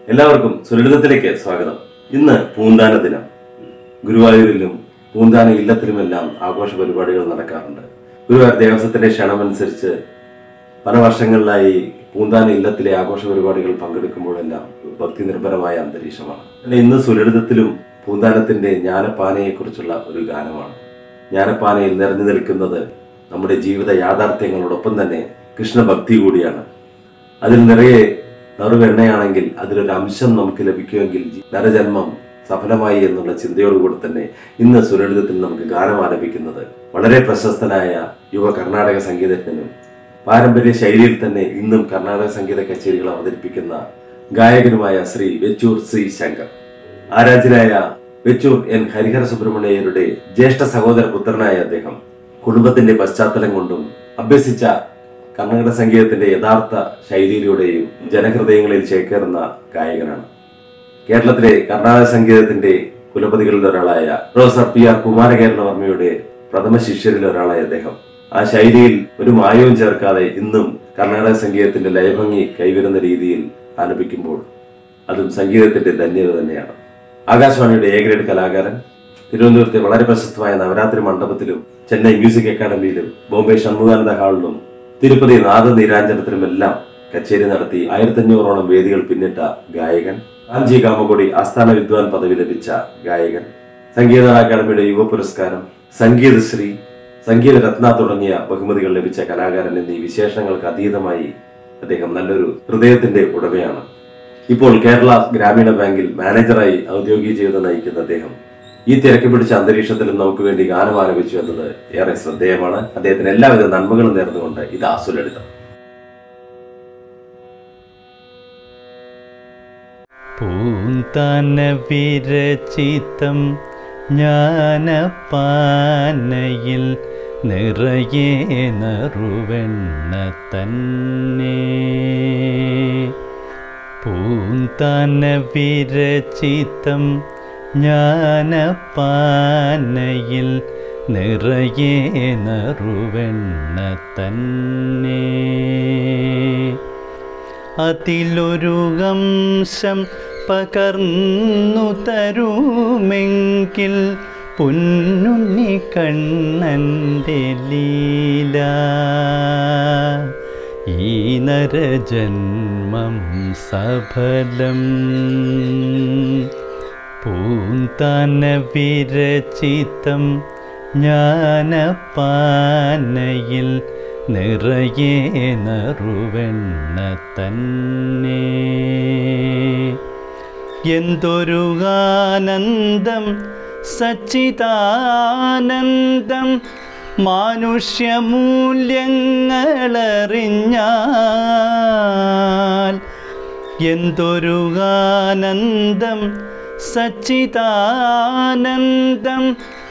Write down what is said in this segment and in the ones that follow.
എല്ലാവർക്കും സുരളിതത്തിലേക്ക് സ്വാഗതം ഇന്ന് പൂന്താന ദിനം ഗുരുവായൂരിലും പൂന്താന ഇല്ലത്തിലുമെല്ലാം ആഘോഷ പരിപാടികൾ നടക്കാറുണ്ട് ഗുരുവായൂർ ദേവസ്വത്തിന്റെ ക്ഷണമനുസരിച്ച് പല വർഷങ്ങളിലായി പൂന്താന ഇല്ലത്തിലെ ആഘോഷ പരിപാടികൾ പങ്കെടുക്കുമ്പോഴെല്ലാം ഭക്തി നിർഭരമായ അന്തരീക്ഷമാണ് എന്നാൽ ഇന്ന് സുരളിതത്തിലും പൂന്താനത്തിന്റെ ജ്ഞാനപ്പാനയെക്കുറിച്ചുള്ള ഒരു ഗാനമാണ് ജ്ഞാനപ്പാനയിൽ നിറഞ്ഞു നിൽക്കുന്നത് നമ്മുടെ ജീവിത യാഥാർത്ഥ്യങ്ങളോടൊപ്പം തന്നെ കൃഷ്ണഭക്തി കൂടിയാണ് അതിൽ നിറയെ നറുവെണ്ണയാണെങ്കിൽ അതിലൊരു അംശം നമുക്ക് ലഭിക്കുമെങ്കിൽ ജി- നരജന്മം സഫലമായി എന്നുള്ള ചിന്തയോടുകൂടി തന്നെ ഇന്ന് സുരളിതത്തിൽ നമുക്ക് ഗാനം ആലപിക്കുന്നത് വളരെ പ്രശസ്തനായ യുവ കർണാടക സംഗീതജ്ഞനും പാരമ്പര്യ ശൈലിയിൽ തന്നെ ഇന്നും കർണാടക സംഗീത കച്ചേരികൾ അവതരിപ്പിക്കുന്ന ഗായകനുമായ ശ്രീ വെച്ചൂർ ശ്രീ ശങ്കർ ആരാധ്യനായ വെച്ചൂർ എൻ ഹരിഹര സുബ്രഹ്മണ്യരുടെ ജ്യേഷ്ഠ സഹോദര പുത്രനായ അദ്ദേഹം കുടുംബത്തിന്റെ പശ്ചാത്തലം കൊണ്ടും അഭ്യസിച്ച കർണാടക സംഗീതത്തിന്റെ യഥാർത്ഥ ശൈലിയിലൂടെയും ജനഹൃദയങ്ങളിൽ ചേക്കേറുന്ന ഗായകനാണ് കേരളത്തിലെ കർണാടക സംഗീതത്തിന്റെ കുലപതികളിൽ ഒരാളായ പ്രൊഫസർ പി ആർ കുമാരകേരളവർമ്മയുടെ പ്രഥമ ശിഷ്യരിൽ ഒരാളായ അദ്ദേഹം ആ ശൈലിയിൽ ഒരു മായവും ചേർക്കാതെ ഇന്നും കർണാടക സംഗീതത്തിന്റെ ലയഭംഗി കൈവരുന്ന രീതിയിൽ ആലപിക്കുമ്പോൾ അതും സംഗീതത്തിന്റെ ധന്യത തന്നെയാണ് ആകാശവാണിയുടെ എ ഗ്രേഡ് കലാകാരൻ തിരുവനന്തപുരത്തെ വളരെ പ്രശസ്തമായ നവരാത്രി മണ്ഡപത്തിലും ചെന്നൈ മ്യൂസിക് അക്കാദമിയിലും ബോംബെ ഷൺമുഖാനന്ദ ഹാളിലും തിരുപ്പതി നാദ നീരാഞ്ജനത്തിലുമെല്ലാം കച്ചേരി നടത്തി ആയിരത്തഞ്ഞൂറോളം വേദികൾ പിന്നിട്ട ഗായകൻ കാഞ്ചി കാമകൊടി ആസ്ഥാന വിദ്വാൻ പദവി ലഭിച്ച ഗായകൻ സംഗീത അക്കാദമിയുടെ യുവ പുരസ്കാരം സംഗീതശ്രീ സംഗീത രത്ന തുടങ്ങിയ ബഹുമതികൾ ലഭിച്ച കലാകാരൻ എന്നീ വിശേഷങ്ങൾക്ക് അതീതമായി അദ്ദേഹം നല്ലൊരു ഹൃദയത്തിന്റെ ഉടമയാണ് ഇപ്പോൾ കേരള ഗ്രാമീണ ബാങ്കിൽ മാനേജറായി ഔദ്യോഗിക ജീവിതം നയിക്കുന്ന അദ്ദേഹം ഈ തിരക്ക് പിടിച്ച അന്തരീക്ഷത്തിലും നമുക്ക് വേണ്ടി ഗാനം ആലപിച്ചു എന്നത് ഏറെ ശ്രദ്ധേയമാണ് അദ്ദേഹത്തിന് എല്ലാവിധ നന്മകളും നേർന്നുകൊണ്ട് ഇത് ആസുലളിതം പൂന്താന വിരചിതം ജ്ഞാനപ്പാനയിൽ നിറയെ നറുവെണ്ണ തന്നെ പൂന്താന വിരചിതം ജ്ഞാനപ്പാനയിൽ നിറയെ നറുവെണ്ണ തന്നെ അതിലൊരു അംശം പകർന്നു തരുമെങ്കിൽ പൊന്നുണ്ണി കണ്ണൻ്റെ ലീല ഈ നരജന്മം സഫലം പൂന്താന വിരചിതം ജ്ഞാനപ്പാനയിൽ നിറയെ നറുവെണ്ണ തന്നെ എന്തൊരു ആനന്ദം സച്ചിദാനന്ദം മാനുഷ്യമൂല്യങ്ങളറിഞ്ഞാൽ എന്തൊരു ആനന്ദം സച്ചിദാനന്ദം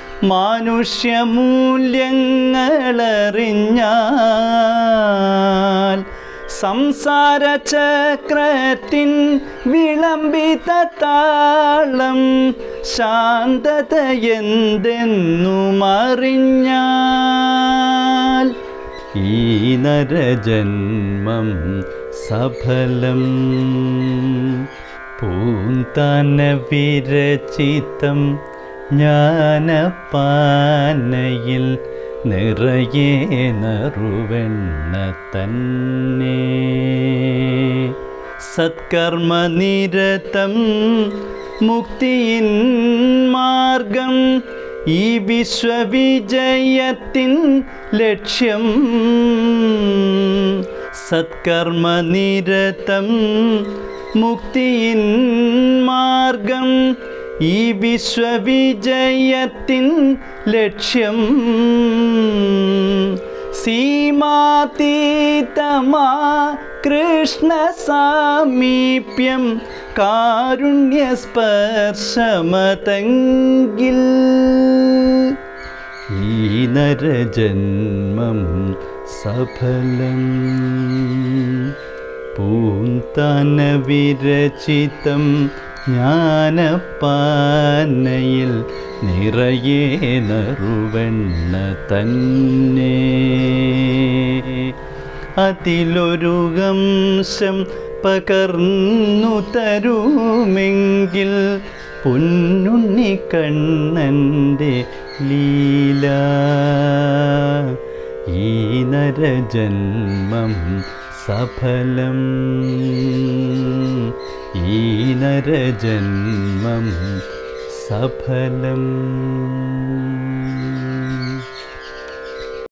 മാനുഷ്യമൂല്യങ്ങളറിഞ്ഞാൽ സംസാര ചക്രത്തിൻ വിളംബിത താളം ശാന്തത എന്തെന്നും അറിഞ്ഞാൽ ഈ നരജന്മം സഫലം പൂന്താന വിരചിതം ജ്ഞാനപ്പാനയിൽ നിറയെ നറുവെണ്ണ തന്നെ സത്കർമ്മനിരതം മുക്തിയിൻ മാർഗം ഈ വിശ്വവിജയത്തിൻ ലക്ഷ്യം സത്കർമ്മനിരതം മുക്തിയിൻ മാർഗം ഈ വിശ്വവിജയത്തിൻ ലക്ഷ്യം സീമാതീതമാ കൃഷ്ണ സാമീപ്യം കാരുണ്യസ്പർശമതങ്കിൽ ഈ നരജന്മം സഫലം പൂന്താന വിരചിതം ജ്ഞാനപ്പാനയിൽ നിറയെ നറുവെണ്ണ തന്നെ അതിലൊരു അംശം പകർന്നു തരുമെങ്കിൽ പൊന്നുണ്ണി കണ്ണൻ്റെ ലീല ഈ നരജന്മം സഫലം ഈ നരജന്മം സഫലം